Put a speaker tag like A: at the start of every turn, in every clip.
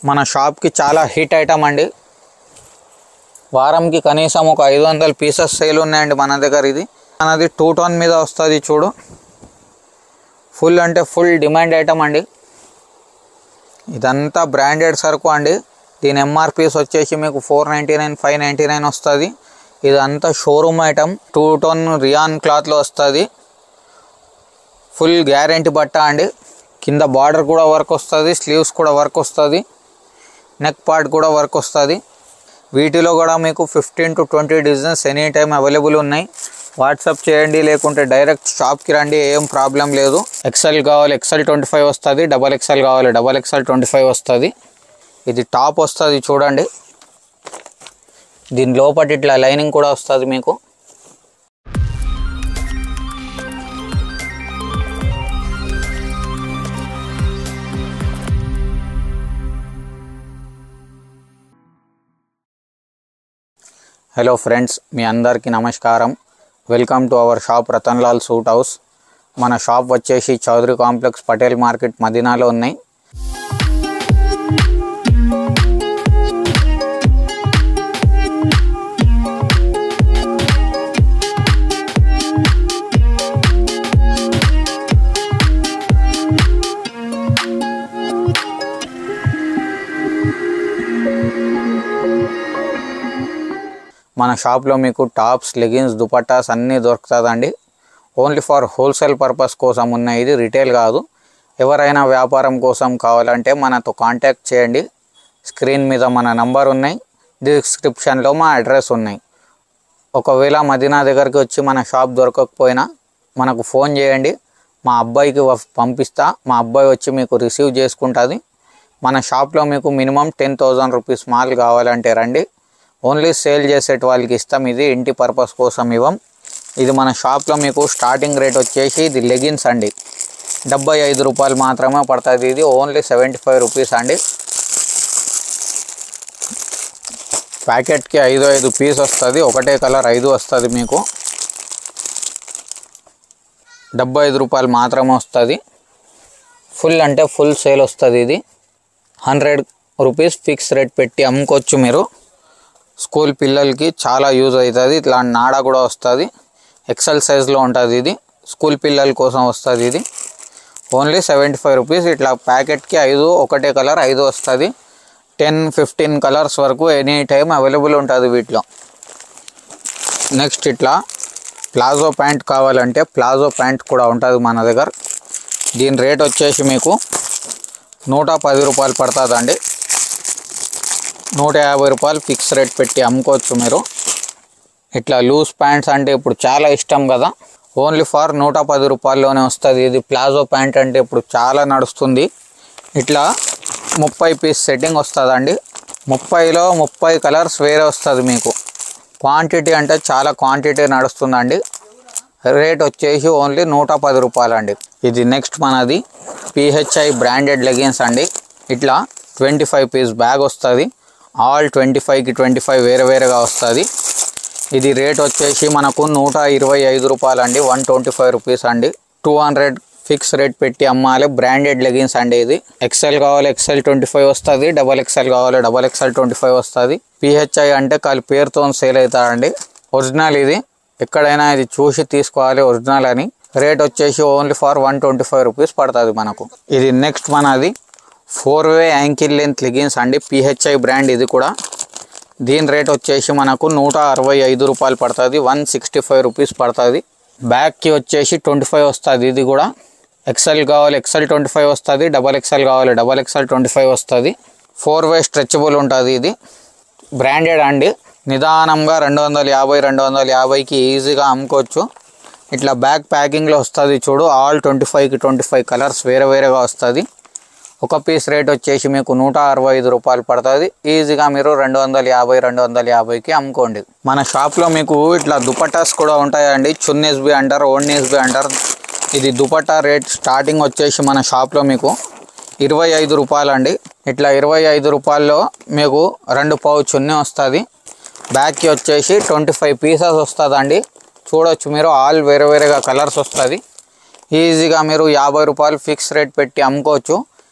A: మన షాప్కి చాలా హిట్ ఐటమ్ అండి వారంకి కనీసం ఒక ఐదు వందల పీసెస్ సేల్ ఉన్నాయండి మన దగ్గర ఇది మనది టూ టోన్ మీద వస్తుంది చూడు ఫుల్ అంటే ఫుల్ డిమాండ్ ఐటమ్ అండి ఇదంతా బ్రాండెడ్ సరుకు అండి దీని ఎంఆర్పీస్ వచ్చేసి మీకు four ninety nine five ninety nine వస్తుంది ఇదంతా showroom item two tone rayon క్లాత్లో వస్తుంది ఫుల్ గ్యారంటీ బట్ట అండి కింద బార్డర్ కూడా వర్క్ వస్తుంది స్లీవ్స్ కూడా వర్క్ వస్తుంది నెక్ పార్ట్ కూడా వర్క్ వస్తుంది వీటిలో కూడా మీకు fifteen to twenty designs any time available ఉన్నాయి వాట్సాప్ చేయండి లేకుంటే డైరెక్ట్ షాప్కి రండి ఏం ప్రాబ్లం లేదు ఎక్సెల్ కావాలి ఎక్సెల్ ట్వంటీ ఫైవ్ వస్తుంది డబల్ ఎక్సెల్ కావాలి డబల్ ఎక్సెల్ ట్వంటీ ఫైవ్ వస్తుంది ఇది టాప్ వస్తుంది చూడండి దీని లోపల ఇట్లా లైనింగ్ కూడా వస్తుంది మీకు హలో ఫ్రెండ్స్ మీ అందరికీ నమస్కారం welcome to our shop Ratanlal suit house మన షాప్ వచ్చేసి చౌదరి కాంప్లెక్స్ పటేల్ మార్కెట్ మదీనాలో ఉన్నాయి మన షాప్లో మీకు టాప్స్ లెగిన్స్ దుపట్టాస్ అన్నీ దొరుకుతుందండి ఓన్లీ ఫర్ హోల్సేల్ పర్పస్ కోసం ఉన్న ఇది రిటైల్ కాదు ఎవరైనా వ్యాపారం కోసం కావాలంటే మనతో కాంటాక్ట్ చేయండి స్క్రీన్ మీద మన నంబర్ ఉన్నాయి డిస్క్రిప్షన్లో మా అడ్రస్ ఉన్నాయి ఒకవేళ మదీనా దగ్గరికి వచ్చి మన షాప్ దొరకకపోయినా మనకు ఫోన్ చేయండి మా అబ్బాయికి వ- పంపిస్తా మా అబ్బాయి వచ్చి మీకు రిసీవ్ చేసుకుంటుంది మన షాప్లో మీకు మినిమం టెన్ థౌజండ్ రూపీస్ మాల్ కావాలంటే రండి ఓన్లీ సేల్ చేసేట వాళ్ళకి ఇస్తాం ఇది ఇంటి పర్పస్ కోసం ఇవ్వం ఇది మన షాప్లో మీకు స్టార్టింగ్ రేట్ వచ్చేసి ఇది లెగిన్స్ అండి డెబ్బై ఐదు రూపాయలు మాత్రమే పడుతుంది ఇది ఓన్లీ సెవెంటీ ఫైవ్ రూపీస్ అండి ప్యాకెట్కి ఐదు ఐదు పీస్ వస్తుంది ఒకటే కలర్ ఐదు వస్తుంది మీకు డెబ్బై ఐదు రూపాయలు మాత్రమే వస్తుంది ఫుల్ అంటే ఫుల్ సేల్ వస్తుంది ఇది హండ్రెడ్ రూపీస్ ఫిక్స్ రేట్ పెట్టి అమ్ముకోవచ్చు మీరు స్కూల్ పిల్లలకి చాలా యూజ్ అవుతుంది ఇట్లా నాడ కూడా వస్తుంది ఎక్సెల్ సైజ్లో ఉంటుంది ఇది స్కూల్ పిల్లల కోసం వస్తుంది ఇది ఓన్లీ సెవెంటీ ఫైవ్ రూపీస్ ఇట్లా ప్యాకెట్కి ఐదు ఒకటే కలర్ ఐదు వస్తుంది టెన్ ఫిఫ్టీన్ కలర్స్ వరకు ఎనీ టైం అవైలబుల్ ఉంటుంది వీటిలో నెక్స్ట్ ఇట్లా ప్లాజో ప్యాంట్ కావాలంటే ప్లాజో ప్యాంట్ కూడా ఉంటుంది మన దగ్గర దీని రేట్ వచ్చేసి మీకు నూట పది రూపాయలు పడుతుందండి నూట యాభై రూపాయలు ఫిక్స్ రేట్ పెట్టి అమ్ముకోవచ్చు మీరు ఇట్లా లూజ్ ప్యాంట్స్ అంటే ఇప్పుడు చాలా ఇష్టం కదా ఓన్లీ ఫర్ నూట పది రూపాయల్లోనే వస్తుంది ఇది ప్లాజో ప్యాంట్ అంటే ఇప్పుడు చాలా నడుస్తుంది ఇట్లా ముప్పై పీస్ సెట్టింగ్ వస్తుందండి ముప్పైలో ముప్పై కలర్స్ వేరే వస్తుంది మీకు క్వాంటిటీ అంటే చాలా క్వాంటిటీ నడుస్తుందండి రేట్ వచ్చేసి ఓన్లీ నూట పది రూపాయలు అండి ఇది నెక్స్ట్ మనది పిహెచ్ఐ బ్రాండెడ్ లెగిన్స్ అండి ఇట్లా ట్వంటీ ఫైవ్ పీస్ బ్యాగ్ వస్తుంది ఆల్ ట్వంటీ ఫైవ్కి ట్వంటీ ఫైవ్ వేరే వేరేగా వస్తుంది ఇది రేట్ వచ్చేసి మనకు నూట ఇరవై ఐదు రూపాయలు అండి వన్ ట్వంటీ ఫైవ్ రూపీస్ అండి టూ హండ్రెడ్ ఫిక్స్ రేట్ పెట్టి అమ్మాలి బ్రాండెడ్ లెగిన్స్ అండి ఇది ఎక్సెల్ కావాలి ఎక్సెల్ ట్వంటీ ఫైవ్ వస్తుంది డబల్ ఎక్సెల్ కావాలి డబల్ ఎక్సెల్ ట్వంటీ ఫైవ్ వస్తుంది పిహెచ్ఐ అంటే కాలి పేరుతో సేల్ అవుతారండి ఒరిజినల్ ఇది ఎక్కడైనా ఇది చూసి తీసుకోవాలి ఒరిజినల్ అని రేట్ వచ్చేసి only for one twenty five rupees పడుతుంది మనకు ఇది నెక్స్ట్ మనది four way ankle length leggings అండి పిహెచ్ఐ బ్రాండ్ ఇది కూడా దీని రేట్ వచ్చేసి మనకు నూట అరవై ఐదు రూపాయలు పడుతుంది వన్ సిక్స్టీ ఫైవ్ రూపీస్ పడుతుంది బ్యాగ్కి వచ్చేసి ట్వంటీ ఫైవ్ వస్తుంది ఇది కూడా ఎక్సెల్ కావాలి ఎక్సెల్ ట్వంటీ ఫైవ్ వస్తుంది డబల్ ఎక్సెల్ కావాలి డబల్ ఎక్సెల్ ట్వంటీ ఫైవ్ వస్తుంది ఫోర్ వే స్ట్రెచబుల్ ఉంటుంది ఇది బ్రాండెడ్ అండి నిదానంగా రెండు వందల యాభై రెండు వందల యాభైకి ఈజీగా అమ్ముకోవచ్చు ఇట్లా బ్యాగ్ ప్యాకింగ్లో వస్తుంది చూడు ఆల్ ట్వంటీ ఫైవ్కి ట్వంటీ ఫైవ్ కలర్స్ వేరే వేరేగా వస్తుంది ఒక పీస్ రేట్ వచ్చేసి మీకు నూట అరవై ఐదు రూపాయలు పడుతుంది ఈజీగా మీరు రెండు వందల యాభై రెండు వందల యాభైకి అమ్ముకోండి మన షాప్లో మీకు ఇట్లా దుపట్టాస్ కూడా ఉంటాయండి చున్నీస్ బి అంటారు ఓన్నీస్ బి అంటారు ఇది దుపట్టా రేట్ స్టార్టింగ్ వచ్చేసి మన షాప్లో మీకు ఇరవై ఐదు రూపాయలండి ఇట్లా ఇరవై ఐదు రూపాయల్లో మీకు రెండు పావు చున్నీ వస్తుంది బ్యాగ్కి వచ్చేసి ట్వంటీ ఫైవ్ పీసెస్ వస్తుందండి చూడొచ్చు మీరు ఆల్ వేరే వేరేగా కలర్స్ వస్తుంది ఈజీగా మీరు యాభై రూపాయలు ఫిక్స్ రేట్ పెట్టి అమ్ముకోవచ్చు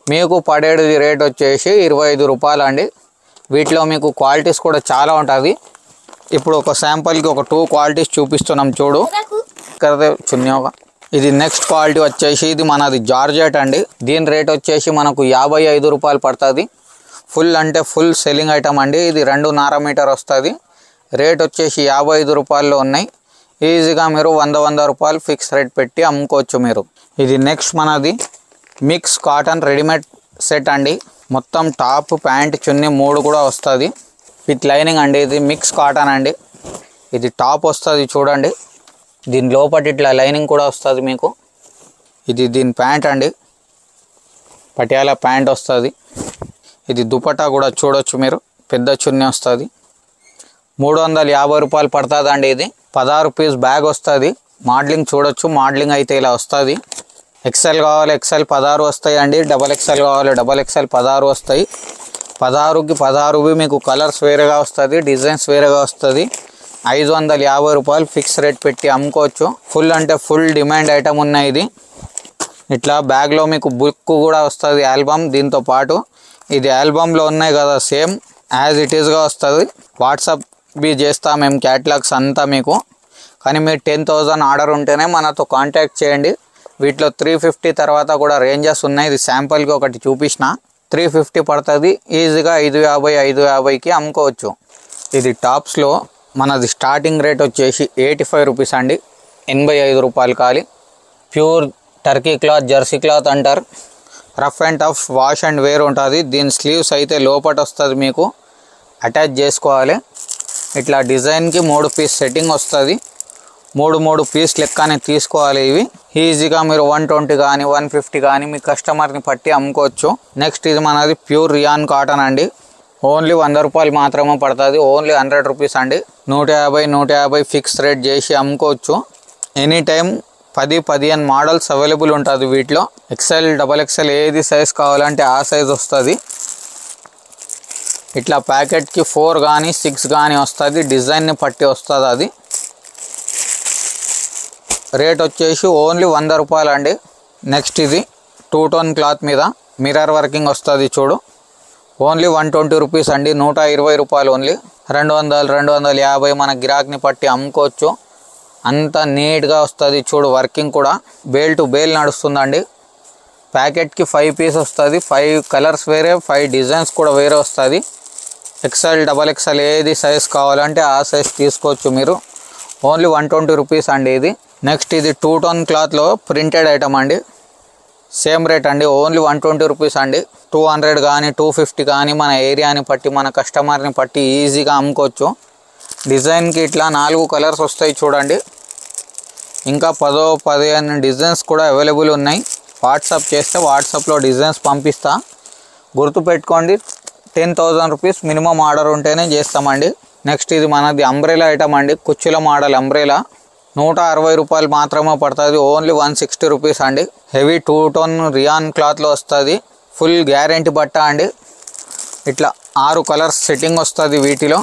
A: మీకు పడేది రేట్ వచ్చేసి ఇరవై ఐదు రూపాయలు అండి వీటిలో మీకు క్వాలిటీస్ కూడా చాలా ఉంటుంది ఇప్పుడు ఒక శాంపుల్కి ఒక టూ క్వాలిటీస్ చూపిస్తున్నాం చూడు కదే చున్యోగా ఇది నెక్స్ట్ క్వాలిటీ వచ్చేసి ఇది మనది జార్జెట్ అండి దీని రేట్ వచ్చేసి మనకు యాభై ఐదు రూపాయలు పడుతుంది ఫుల్ అంటే ఫుల్ సెల్లింగ్ ఐటమ్ అండి ఇది రెండున్నర మీటర్ వస్తుంది రేట్ వచ్చేసి యాభై ఐదు రూపాయల్లో ఉన్నాయి ఈజీగా మీరు వంద వంద రూపాయలు ఫిక్స్ రేట్ పెట్టి అమ్ముకోవచ్చు మీరు ఇది నెక్స్ట్ మనది మిక్స్ కాటన్ రెడీమేడ్ సెట్ అండి మొత్తం టాప్ ప్యాంట్ చున్నీ మూడు కూడా వస్తుంది విత్ లైనింగ్ అండి ఇది మిక్స్ కాటన్ అండి ఇది టాప్ వస్తుంది చూడండి దీని లోపల ఇట్లా లైనింగ్ కూడా వస్తుంది మీకు ఇది దీని ప్యాంట్ అండి పటియాలా ప్యాంట్ వస్తుంది ఇది దుపట్టా కూడా చూడొచ్చు మీరు పెద్ద చున్నీ వస్తుంది మూడు వందల యాభై రూపాయలు పడుతుంది అండి ఇది పదహారు పీస్ బ్యాగ్ వస్తుంది మోడలింగ్ చూడొచ్చు మోడలింగ్ అయితే ఇలా వస్తుంది ఎక్సెల్ కావాలి ఎక్సెల్ పదహారు వస్తాయి అండి డబల్ ఎక్సెల్ కావాలి డబల్ ఎక్సెల్ పదహారు వస్తాయి పదహారుకి పదహారువి మీకు కలర్స్ వేరేగా వస్తుంది డిజైన్స్ వేరేగా వస్తుంది ఐదు వందల యాభై రూపాయలు ఫిక్స్ రేట్ పెట్టి అమ్ముకోవచ్చు ఫుల్ అంటే ఫుల్ డిమాండ్ ఐటమ్ ఉన్నాయి ఇది ఇట్లా బ్యాగ్లో మీకు బుక్ కూడా వస్తుంది ఆల్బమ్ దీంతో పాటు ఇది ఆల్బమ్లో ఉన్నాయి కదా సేమ్ యాజ్ ఇట్ ఈస్గా వస్తుంది వాట్సాప్ బి చేస్తాం మేము క్యాటలాగ్స్ అంతా మీకు కానీ మీరు టెన్ థౌజండ్ ఆర్డర్ ఉంటేనే మనతో కాంటాక్ట్ చేయండి వీటిలో త్రీ ఫిఫ్టీ తర్వాత కూడా రేంజెస్ ఉన్నాయి ఇది శాంపుల్కి ఒకటి చూపించిన త్రీ ఫిఫ్టీ పడుతుంది ఈజీగా ఐదు యాభై ఐదు యాభైకి అమ్ముకోవచ్చు ఇది టాప్స్లో మనది స్టార్టింగ్ రేట్ వచ్చేసి ఎయిటీ ఫైవ్ రూపీస్ అండి ఎనభై ఐదు రూపాయలు కాలి pure turkey cloth jersey cloth అంటారు rough and tough wash and wear ఉంటుంది దీని స్లీవ్స్ అయితే లోపట వస్తుంది మీకు అటాచ్ చేసుకోవాలి ఇట్లా డిజైన్కి మూడు పీస్ సెట్టింగ్ వస్తుంది మూడు మూడు పీస్ లెక్కనే తీసుకోవాలి ఇవి ఈజీగా మీరు వన్ ట్వంటీ కానీ వన్ ఫిఫ్టీ కానీ మీ కస్టమర్ని పట్టి అమ్ముకోవచ్చు నెక్స్ట్ ఇది మనది ప్యూర్ రియాన్ కాటన్ అండి ఓన్లీ వంద రూపాయలు మాత్రమే పడుతుంది ఓన్లీ హండ్రెడ్ రూపీస్ అండి నూట యాభై నూట యాభై ఫిక్స్ రేట్ చేసి అమ్ముకోవచ్చు ఎనీ టైం పది పదిహేను మోడల్స్ అవైలబుల్ ఉంటుంది వీటిలో ఎక్సెల్ డబల్ ఎక్సెల్ ఏది సైజ్ కావాలంటే ఆ సైజ్ వస్తుంది ఇట్లా ప్యాకెట్కి ఫోర్ కానీ సిక్స్ కానీ వస్తుంది డిజైన్ని పట్టి వస్తుంది అది రేట్ వచ్చేసి ఓన్లీ వంద రూపాయలు అండి నెక్స్ట్ ఇది టూ టోన్ క్లాత్ మీద మిర్రర్ వర్కింగ్ వస్తుంది చూడు ఓన్లీ వన్ ట్వంటీ రూపీస్ అండి నూట ఇరవై రూపాయలు ఓన్లీ రెండు వందలు రెండు వందల యాభై మన గిరాక్ని పట్టి అమ్ముకోవచ్చు అంత నీట్గా వస్తుంది చూడు వర్కింగ్ కూడా బేల్ టు బేల్ నడుస్తుందండి ప్యాకెట్కి ఫైవ్ పీస్ వస్తుంది ఫైవ్ కలర్స్ వేరే ఫైవ్ డిజైన్స్ కూడా వేరే వస్తుంది ఎక్సెల్ డబల్ ఎక్సెల్ ఏది సైజ్ కావాలంటే ఆ సైజ్ తీసుకోవచ్చు మీరు ఓన్లీ వన్ ట్వంటీ రూపీస్ అండి ఇది నెక్స్ట్ ఇది టూ టోన్ క్లాత్లో ప్రింటెడ్ ఐటమ్ అండి సేమ్ రేట్ అండి ఓన్లీ వన్ ట్వంటీ రూపీస్ అండి టూ హండ్రెడ్ కానీ టూ ఫిఫ్టీ కానీ మన ఏరియాని పట్టి మన కస్టమర్ని పట్టి ఈజీగా అమ్ముకోవచ్చు డిజైన్కి ఇట్లా నాలుగు కలర్స్ వస్తాయి చూడండి ఇంకా పదో పదిహేను డిజైన్స్ కూడా అవైలబుల్ ఉన్నాయి వాట్సాప్ చేస్తే వాట్సాప్లో డిజైన్స్ పంపిస్తా గుర్తుపెట్టుకోండి ten thousand rupees minimum order ఉంటేనే చేస్తామండి నెక్స్ట్ ఇది మనది అంబ్రెలా ఐటమ్ అండి కుచ్చుల మోడల్ అంబ్రెలా నూట అరవై రూపాయలు మాత్రమే పడుతుంది ఓన్లీ వన్ సిక్స్టీ రూపీస్ అండి హెవీ టూ టోన్ రియాన్ క్లాత్లో వస్తుంది ఫుల్ గ్యారెంటీ బట్ట అండి ఇట్లా ఆరు కలర్స్ సెట్టింగ్ వస్తుంది వీటిలో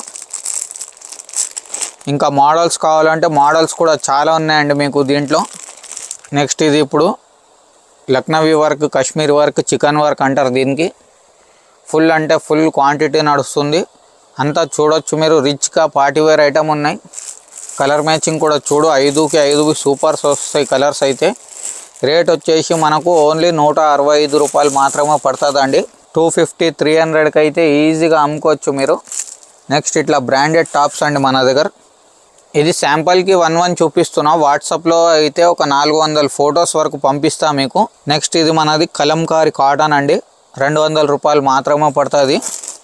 A: ఇంకా మోడల్స్ కావాలంటే మోడల్స్ కూడా చాలా ఉన్నాయండి మీకు దీంట్లో నెక్స్ట్ ఇది ఇప్పుడు Lucknowi work Kashmir work chikan work అంటారు దీనికి ఫుల్ అంటే ఫుల్ క్వాంటిటీ నడుస్తుంది అంతా చూడొచ్చు మీరు రిచ్గా పార్టీ వేర్ ఐటమ్ ఉన్నాయి కలర్ మ్యాచింగ్ కూడా చూడు ఐదుకి ఐదు సూపర్స్ వస్తాయి కలర్స్ అయితే రేట్ వచ్చేసి మనకు ఓన్లీ నూట అరవై ఐదు రూపాయలు మాత్రమే పడుతుందండి టూ ఫిఫ్టీ త్రీ హండ్రెడ్కి అయితే ఈజీగా అమ్ముకోవచ్చు మీరు నెక్స్ట్ ఇట్లా బ్రాండెడ్ టాప్స్ అండి మన దగ్గర ఇది శాంపుల్కి వన్ వన్ చూపిస్తున్నా వాట్సాప్లో అయితే ఒక నాలుగు వందల ఫొటోస్ వరకు పంపిస్తా మీకు నెక్స్ట్ ఇది మనది కలంకారి కాటన్ అండి రెండు వందల రూపాయలు మాత్రమే పడుతుంది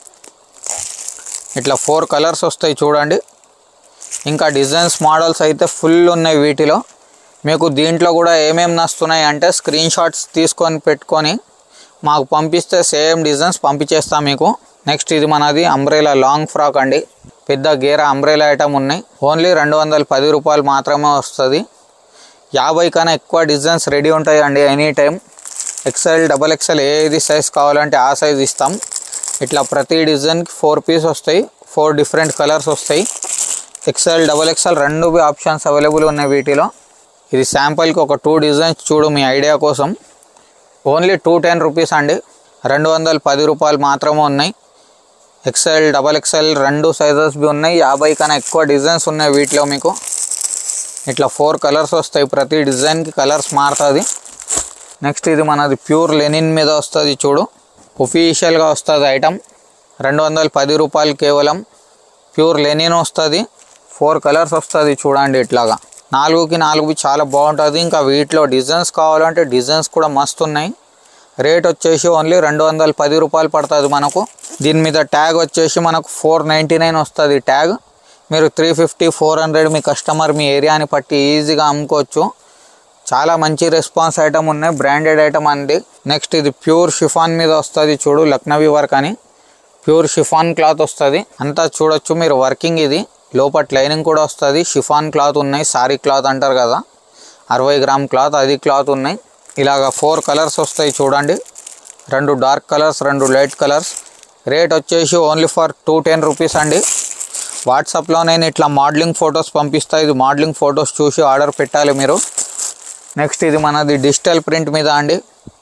A: ఇట్లా ఫోర్ కలర్స్ వస్తాయి చూడండి ఇంకా డిజైన్స్ మోడల్స్ అయితే ఫుల్ ఉన్నాయి వీటిలో మీకు దీంట్లో కూడా ఏమేమి నస్తున్నాయి అంటే స్క్రీన్ షాట్స్ తీసుకొని పెట్టుకొని మాకు పంపిస్తే సేమ్ డిజైన్స్ పంపించేస్తాం మీకు నెక్స్ట్ ఇది మనది అంబ్రెలా లాంగ్ ఫ్రాక్ అండి పెద్ద గేర అంబ్రెలా ఐటమ్ ఉన్నాయి ఓన్లీ రెండు వందల పది రూపాయలు మాత్రమే వస్తుంది యాభై కన్నా ఎక్కువ డిజైన్స్ రెడీ ఉంటాయి అండి any time XL double XL ఏది సైజ్ కావాలంటే ఆ సైజ్ ఇస్తాం ఇట్లా ప్రతి డిజైన్కి ఫోర్ పీస్ వస్తాయి ఫోర్ డిఫరెంట్ కలర్స్ వస్తాయి ఎక్సెల్ డబల్ ఎక్సెల్ రెండు ఆప్షన్స్ అవైలబుల్ ఉన్నాయి వీటిలో ఇది శాంపుల్కి ఒక టూ డిజైన్స్ చూడు మీ ఐడియా కోసం ఓన్లీ టూ టెన్ రూపీస్ అండి రెండు వందల పది రూపాయలు మాత్రమే ఉన్నాయి ఎక్సెల్ డబల్ ఎక్సెల్ రెండు సైజెస్ బి ఉన్నాయి యాభై కన్నా ఎక్కువ డిజైన్స్ ఉన్నాయి వీటిలో మీకు ఇట్లా ఫోర్ కలర్స్ వస్తాయి ప్రతి డిజైన్కి కలర్స్ మారుతుంది నెక్స్ట్ ఇది మనది ప్యూర్ లెనిన్ మీద వస్తుంది చూడు ఒఫీషియల్గా వస్తుంది ఐటమ్ రెండు వందల పది రూపాయలు కేవలం ప్యూర్ లెనిన్ వస్తుంది ఫోర్ కలర్స్ వస్తుంది చూడండి ఇట్లాగా నాలుగుకి నాలుగు చాలా బాగుంటుంది ఇంకా వీటిలో డిజైన్స్ కావాలంటే డిజైన్స్ కూడా మస్తు ఉన్నాయి రేట్ వచ్చేసి ఓన్లీ రెండు వందల పది రూపాయలు పడుతుంది మనకు దీని మీద ట్యాగ్ వచ్చేసి మనకు ఫోర్ నైంటీ నైన్ వస్తుంది ట్యాగ్ మీరు త్రీ ఫిఫ్టీ ఫోర్ హండ్రెడ్ మీ కస్టమర్ మీ ఏరియాని పట్టి ఈజీగా అమ్ముకోవచ్చు చాలా మంచి రెస్పాన్స్ ఐటమ్ ఉన్నాయి బ్రాండెడ్ ఐటమ్ అండి నెక్స్ట్ ఇది ప్యూర్ షిఫాన్ మీద వస్తుంది చూడు లక్నవీ వర్క్ అని ప్యూర్ షిఫాన్ క్లాత్ వస్తుంది అంతా చూడొచ్చు మీరు వర్కింగ్ ఇది లోపల లైనింగ్ కూడా వస్తుంది షిఫాన్ క్లాత్ ఉన్నాయి సారీ క్లాత్ అంటారు కదా అరవై గ్రామ్ క్లాత్ అది క్లాత్ ఉన్నాయి ఇలాగ ఫోర్ కలర్స్ వస్తాయి చూడండి రెండు డార్క్ కలర్స్ రెండు లైట్ కలర్స్ రేట్ వచ్చేసి only for two ten rupees అండి వాట్సాప్లో నేను ఇట్లా మోడలింగ్ ఫొటోస్ పంపిస్తా ఇది మోడలింగ్ ఫొటోస్ చూసి ఆర్డర్ పెట్టాలి మీరు నెక్స్ట్ ఇది మనది డిజిటల్ ప్రింట్ మీద అండి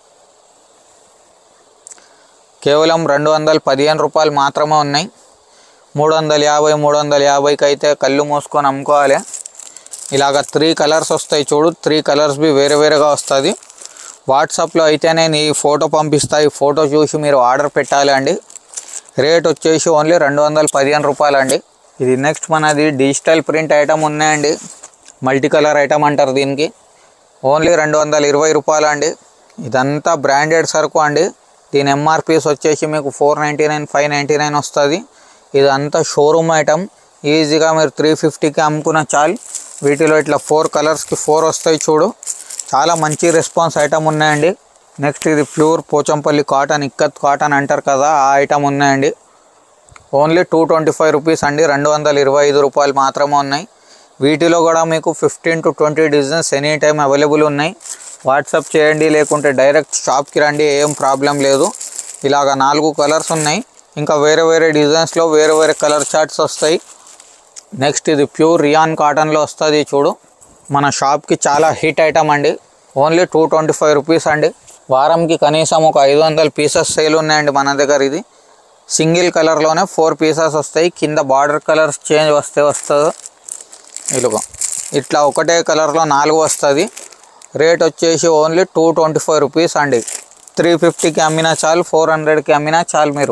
A: కేవలం రెండు వందల పదిహేను రూపాయలు మాత్రమే ఉన్నాయి మూడు వందల యాభై మూడు వందల యాభైకి అయితే కళ్ళు మూసుకొని అమ్ముకోవాలి ఇలాగ త్రీ కలర్స్ వస్తాయి చూడు త్రీ కలర్స్ బి వేరే వేరేగా వస్తుంది వాట్సాప్లో అయితే నేను ఈ ఫోటో పంపిస్తా ఈ ఫోటో చూసి మీరు ఆర్డర్ పెట్టాలి అండి రేట్ వచ్చేసి ఓన్లీ రెండు వందల పదిహేను రూపాయలు అండి ఇది నెక్స్ట్ మనది డిజిటల్ ప్రింట్ ఐటమ్ ఉన్నాయండి మల్టీ కలర్ ఐటమ్ అంటారు దీనికి ఓన్లీ రెండు వందల ఇరవై రూపాయలు అండి ఇదంతా బ్రాండెడ్ సరుకు అండి దీని ఎంఆర్పీస్ వచ్చేసి మీకు four ninety nine five ninety nine వస్తుంది ఇదంతా షోరూమ్ ఐటమ్ ఈజీగా మీరు త్రీ ఫిఫ్టీకి అమ్ముకున్న చాలు వీటిలో ఇట్లా ఫోర్ కలర్స్కి ఫోర్ వస్తాయి చూడు చాలా మంచి రెస్పాన్స్ ఐటమ్ ఉన్నాయండి నెక్స్ట్ ఇది pure Pochampally cotton ikat cotton అంటారు కదా ఆ ఐటమ్ ఉన్నాయండి only two twenty five rupees అండి రెండు వందల ఇరవై ఐదు రూపాయలు మాత్రమే ఉన్నాయి వీటిలో కూడా మీకు fifteen to twenty designs any time available ఉన్నాయి వాట్సాప్ చేయండి లేకుంటే డైరెక్ట్ షాప్కి రండి ఏం ప్రాబ్లం లేదు ఇలాగ నాలుగు కలర్స్ ఉన్నాయి ఇంకా వేరే వేరే డిజైన్స్లో వేరే వేరే కలర్ చార్ట్స్ వస్తాయి నెక్స్ట్ ఇది ప్యూర్ రియాన్ కాటన్లో వస్తుంది చూడు మన షాప్కి చాలా హిట్ ఐటమ్ అండి only two twenty five rupees అండి వారంకి కనీసం ఒక ఐదు వందల పీసెస్ సేల్ ఉన్నాయండి మన దగ్గర ఇది సింగిల్ కలర్లోనే ఫోర్ పీసెస్ వస్తాయి కింద బార్డర్ కలర్స్ చేంజ్ వస్తే వస్తుంది ఇలుగో ఇట్లా ఒకటే కలర్లో నాలుగు వస్తుంది రేట్ వచ్చేసి only two twenty five rupees అండి త్రీ ఫిఫ్టీకి అమ్మినా చాలు ఫోర్ హండ్రెడ్కి అమ్మినా చాలు మీరు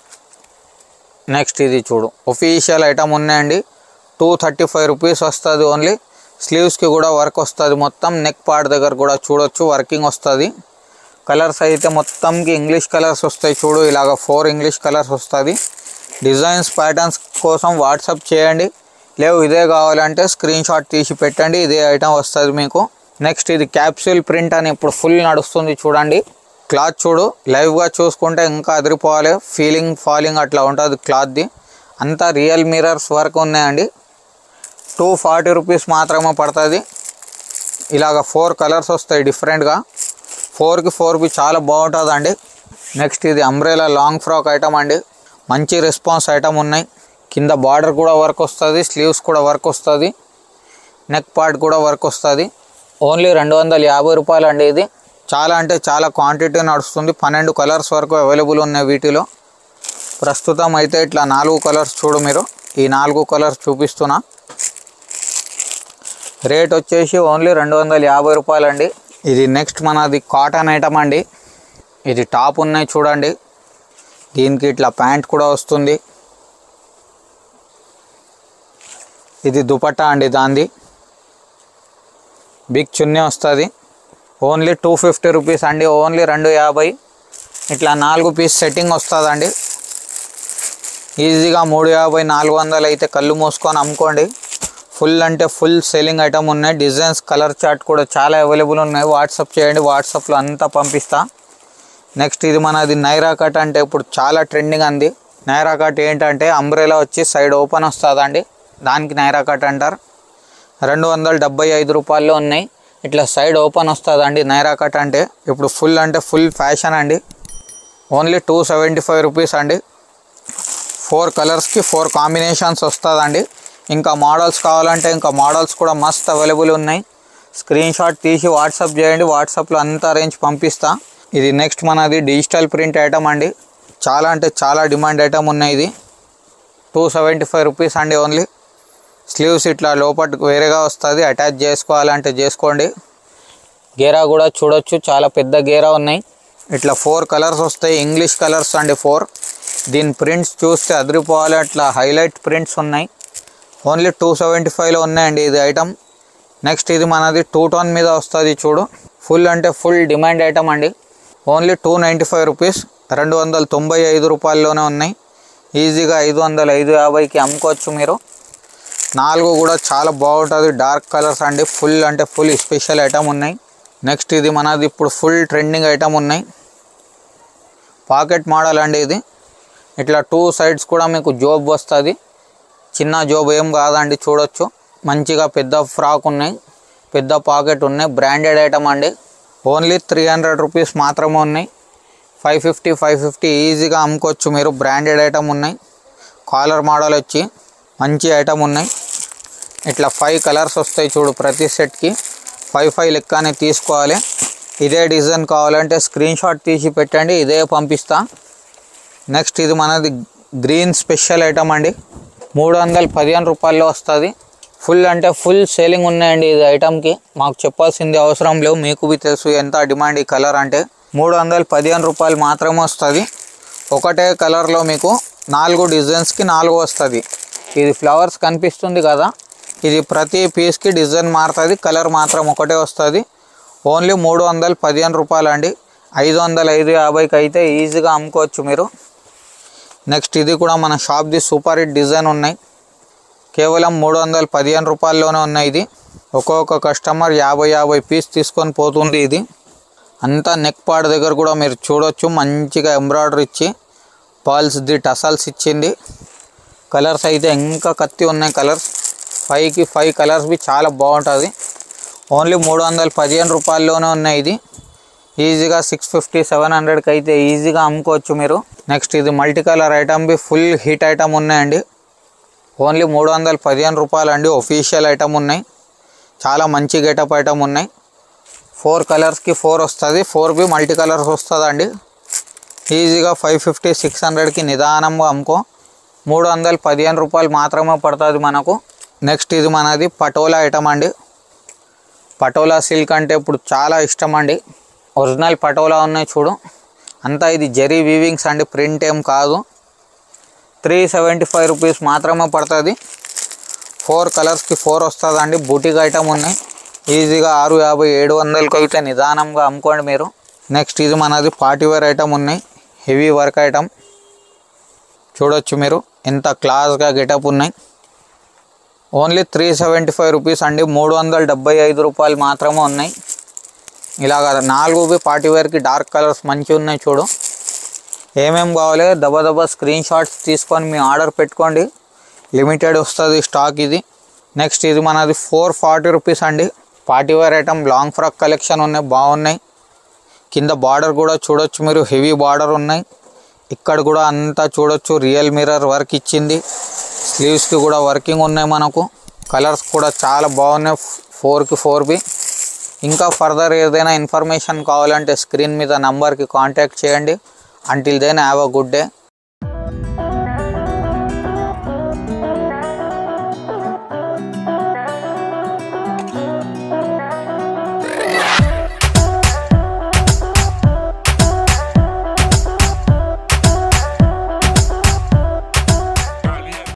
A: నెక్స్ట్ ఇది చూడు ఒఫీషియల్ ఐటమ్ ఉన్నాయండి టూ థర్టీ ఫైవ్ రూపీస్ వస్తుంది ఓన్లీ స్లీవ్స్కి కూడా వర్క్ వస్తుంది మొత్తం నెక్ పార్ట్ దగ్గర కూడా చూడొచ్చు వర్కింగ్ వస్తుంది కలర్స్ అయితే మొత్తంకి ఇంగ్లీష్ కలర్స్ వస్తాయి చూడు ఇలాగ ఫోర్ ఇంగ్లీష్ కలర్స్ వస్తుంది డిజైన్స్ ప్యాటర్న్స్ కోసం వాట్సాప్ చేయండి లేవు ఇదే కావాలంటే స్క్రీన్ షాట్ తీసి పెట్టండి ఇదే ఐటమ్ వస్తుంది మీకు నెక్స్ట్ ఇది క్యాప్సూల్ ప్రింట్ అని ఇప్పుడు ఫుల్ నడుస్తుంది చూడండి క్లాత్ చూడు లైవ్గా చూసుకుంటే ఇంకా అదిరిపోవాలి ఫీలింగ్ ఫాలింగ్ అట్లా ఉంటుంది క్లాత్ది అంతా రియల్ మిరర్స్ వర్క్ ఉన్నాయండి టూ ఫార్టీ రూపీస్ మాత్రమే పడుతుంది ఇలాగ ఫోర్ కలర్స్ వస్తాయి డిఫరెంట్గా ఫోర్కి ఫోర్కి చాలా బాగుంటుందండి నెక్స్ట్ ఇది అంబ్రెలా లాంగ్ ఫ్రాక్ ఐటమ్ అండి మంచి రెస్పాన్స్ ఐటమ్ ఉన్నాయి కింద బార్డర్ కూడా వర్క్ వస్తుంది స్లీవ్స్ కూడా వర్క్ వస్తుంది నెక్ పార్ట్ కూడా వర్క్ వస్తుంది ఓన్లీ రెండు వందల యాభై రూపాయలు అండి ఇది చాలా అంటే చాలా క్వాంటిటీ నడుస్తుంది పన్నెండు కలర్స్ వరకు అవైలబుల్ ఉన్నాయి వీటిలో ప్రస్తుతం అయితే ఇట్లా నాలుగు కలర్స్ చూడు మీరు ఈ నాలుగు కలర్స్ చూపిస్తున్నా రేట్ వచ్చేసి ఓన్లీ రెండు వందల యాభై రూపాయలు అండి ఇది నెక్స్ట్ మనది కాటన్ ఐటమ్ అండి ఇది టాప్ ఉన్నాయి చూడండి దీనికి ఇట్లా ప్యాంట్ కూడా వస్తుంది ఇది దుపట్టా అండి దాంది బిగ్ చున్నీ వస్తుంది ఓన్లీ టూ ఫిఫ్టీ రూపీస్ అండి ఓన్లీ రెండు యాభై ఇట్లా నాలుగు పీస్ సెట్టింగ్ వస్తుందండి ఈజీగా మూడు యాభై నాలుగు వందలు అయితే కళ్ళు మూసుకొని అమ్ముకోండి ఫుల్ అంటే ఫుల్ సెల్లింగ్ ఐటమ్ ఉన్నాయి డిజైన్స్ కలర్ చార్ట్ కూడా చాలా అవైలబుల్ ఉన్నాయి వాట్సాప్ చేయండి వాట్సాప్లో అంతా పంపిస్తా నెక్స్ట్ ఇది మనది నైరా కట్ అంటే ఇప్పుడు చాలా ట్రెండింగ్ అంది నైరా కట్ ఏంటంటే అంబ్రెలా వచ్చి సైడ్ ఓపెన్ వస్తుందండి దానికి నైరా కట్ అంటారు రెండు వందల డెబ్బై ఐదు రూపాయల్లో ఉన్నాయి ఇట్లా సైడ్ ఓపెన్ వస్తుందండి నైరా కట్ అంటే ఇప్పుడు ఫుల్ అంటే ఫుల్ ఫ్యాషన్ అండి only two seventy five rupees అండి ఫోర్ కలర్స్కి ఫోర్ కాంబినేషన్స్ వస్తుందండి ఇంకా మోడల్స్ కావాలంటే ఇంకా మోడల్స్ కూడా మస్త్ అవైలబుల్ ఉన్నాయి స్క్రీన్ షాట్ తీసి వాట్సాప్ చేయండి వాట్సాప్లో అంతా రేంజ్ పంపిస్తా ఇది నెక్స్ట్ మనది డిజిటల్ ప్రింట్ ఐటమ్ అండి చాలా అంటే చాలా డిమాండ్ ఐటమ్ ఉన్నాయి ఇది టూ సెవెంటీ ఫైవ్ రూపీస్ అండి ఓన్లీ స్లీవ్స్ ఇట్లా లోపల వేరేగా వస్తుంది అటాచ్ చేసుకోవాలంటే చేసుకోండి గేరా కూడా చూడొచ్చు చాలా పెద్ద గేరా ఉన్నాయి ఇట్లా ఫోర్ కలర్స్ వస్తాయి ఇంగ్లీష్ కలర్స్ అండి ఫోర్ దీని ప్రింట్స్ చూస్తే అదిరిపోవాలి అట్లా హైలైట్ ప్రింట్స్ ఉన్నాయి ఓన్లీ టూ సెవెంటీ ఫైవ్లో ఉన్నాయండి ఇది ఐటమ్ నెక్స్ట్ ఇది మనది టూ టోన్ మీద వస్తుంది చూడు ఫుల్ అంటే ఫుల్ డిమాండ్ ఐటమ్ అండి only two ninety five rupees రెండు వందల తొంభై ఐదు రూపాయల్లోనే ఉన్నాయి ఈజీగా ఐదు వందల ఐదు యాభైకి అమ్ముకోవచ్చు మీరు నాలుగు కూడా చాలా బాగుంటుంది డార్క్ కలర్స్ అండి ఫుల్ అంటే ఫుల్ స్పెషల్ ఐటమ్ ఉన్నాయి నెక్స్ట్ ఇది మనది ఇప్పుడు ఫుల్ ట్రెండింగ్ ఐటమ్ ఉన్నాయి పాకెట్ మోడల్ అండి ఇది ఇట్లా టూ సైడ్స్ కూడా మీకు జోబ్ వస్తుంది చిన్న జోబ్ ఏం కాదండి చూడొచ్చు మంచిగా పెద్ద ఫ్రాక్ ఉన్నాయి పెద్ద పాకెట్ ఉన్నాయి బ్రాండెడ్ ఐటమ్ అండి ఓన్లీ త్రీ హండ్రెడ్ రూపీస్ మాత్రమే ఉన్నాయి ఫైవ్ ఫిఫ్టీ ఫైవ్ ఫిఫ్టీ ఈజీగా అమ్ముకోవచ్చు మీరు బ్రాండెడ్ ఐటమ్ ఉన్నాయి కాలర్ మోడల్ వచ్చి మంచి ఐటమ్ ఉన్నాయి ఇట్లా ఫైవ్ కలర్స్ వస్తాయి చూడు ప్రతి సెట్కి ఫైవ్ ఫైవ్ లెక్కనే తీసుకోవాలి ఇదే డిజైన్ కావాలంటే స్క్రీన్ షాట్ తీసి పెట్టండి ఇదే పంపిస్తా నెక్స్ట్ ఇది మనది గ్రీన్ స్పెషల్ ఐటమ్ అండి మూడు వందల పదిహేను రూపాయల్లో వస్తుంది ఫుల్ అంటే ఫుల్ సేలింగ్ ఉన్నాయండి ఇది ఐటమ్కి మాకు చెప్పాల్సింది అవసరం లేవు మీకు బి తెలుసు ఎంత డిమాండ్ ఈ కలర్ అంటే మూడు వందల పదిహేను రూపాయలు మాత్రమే వస్తుంది ఒకటే కలర్లో మీకు నాలుగు డిజైన్స్కి నాలుగు వస్తుంది ఇది ఫ్లవర్స్ కనిపిస్తుంది కదా ఇది ప్రతి పీస్కి డిజైన్ మారుతుంది కలర్ మాత్రం ఒకటే వస్తుంది ఓన్లీ మూడు వందల పదిహేను రూపాయలు అండి ఐదు వందల ఐదు యాభైకి అయితే ఈజీగా అమ్ముకోవచ్చు మీరు నెక్స్ట్ ఇది కూడా మన షాప్ది సూపర్ హిట్ డిజైన్ ఉన్నాయి కేవలం మూడు వందల పదిహేను రూపాయల్లోనే ఉన్నాయి ఇది ఒక్కొక్క కస్టమర్ యాభై యాభై పీస్ తీసుకొని పోతుంది ఇది అంతా నెక్ పార్ట్ దగ్గర కూడా మీరు చూడొచ్చు మంచిగా ఎంబ్రాయిడరీ ఇచ్చి పర్ల్స్ది టసల్స్ ఇచ్చింది కలర్స్ అయితే ఇంకా కత్తి ఉన్నాయి కలర్స్ ఫైవ్కి ఫైవ్ కలర్స్ బి చాలా బాగుంటుంది ఓన్లీ మూడు వందల పదిహేను రూపాయల్లోనే ఉన్నాయి ఇది ఈజీగా సిక్స్ ఫిఫ్టీ సెవెన్ హండ్రెడ్కి అయితే ఈజీగా అమ్ముకోవచ్చు మీరు నెక్స్ట్ ఇది మల్టీ కలర్ ఐటమ్ బి ఫుల్ హిట్ ఐటమ్ ఉన్నాయండి ఓన్లీ మూడు వందల పదిహేను రూపాయలు అండి ఒఫీషియల్ ఐటమ్ ఉన్నాయి చాలా మంచి గెటప్ ఐటమ్ ఉన్నాయి ఫోర్ కలర్స్కి ఫోర్ వస్తుంది ఫోర్ బి మల్టీ కలర్స్ వస్తుంది అండి ఈజీగా ఫైవ్ ఫిఫ్టీ సిక్స్ హండ్రెడ్కి నిదానంగా అమ్ముకో మూడు వందల పదిహేను రూపాయలు మాత్రమే పడుతుంది మనకు నెక్స్ట్ ఇది మనది పటోలా ఐటమ్ అండి పటోలా సిల్క్ అంటే ఇప్పుడు చాలా ఇష్టం అండి ఒరిజినల్ పటోలా ఉన్నాయి చూడు అంతా ఇది జరీ వీవింగ్స్ అండి ప్రింట్ ఏం కాదు త్రీ సెవెంటీ ఫైవ్ రూపీస్ మాత్రమే పడుతుంది ఫోర్ కలర్స్కి ఫోర్ వస్తుందండి బుటిక్ ఐటమ్ ఉన్నాయి ఈజీగా ఆరు యాభై ఏడు వందలకి అయితే నిదానంగా అమ్ముకోండి మీరు నెక్స్ట్ ఇది మనది పార్టీ వేర్ ఐటమ్ ఉన్నాయి హెవీ వర్క్ ఐటమ్ చూడొచ్చు మీరు ఎంత క్లాస్గా గెటప్ ఉన్నాయి only three seventy five rupees అండి మూడు వందల డెబ్బై ఐదు రూపాయలు మాత్రమే ఉన్నాయి ఇలాగ నాలుగు బి పార్టీ వేర్కి డార్క్ కలర్స్ మంచిగా ఉన్నాయి చూడు ఏమేం కావాలి దబా దబా స్క్రీన్ షాట్స్ తీసుకొని మీ ఆర్డర్ పెట్టుకోండి లిమిటెడ్ వస్తుంది స్టాక్ ఇది నెక్స్ట్ ఇది మనది ఫోర్ ఫార్టీ రూపీస్ అండి party wear item long frock collection ఉన్నాయి బాగున్నాయి కింద బార్డర్ కూడా చూడొచ్చు మీరు హెవీ బార్డర్ ఉన్నాయి ఇక్కడ కూడా అంతా చూడొచ్చు రియల్ మిర్రర్ వర్క్ ఇచ్చింది స్లీవ్స్కి కూడా వర్కింగ్ ఉన్నాయి మనకు కలర్స్ కూడా చాలా బాగున్నాయి ఫోర్కి ఫోర్ బి ఇంకా ఫర్దర్ ఏదైనా ఇన్ఫర్మేషన్ కావాలంటే స్క్రీన్ మీద నంబర్కి కాంటాక్ట్ చేయండి until then have a good day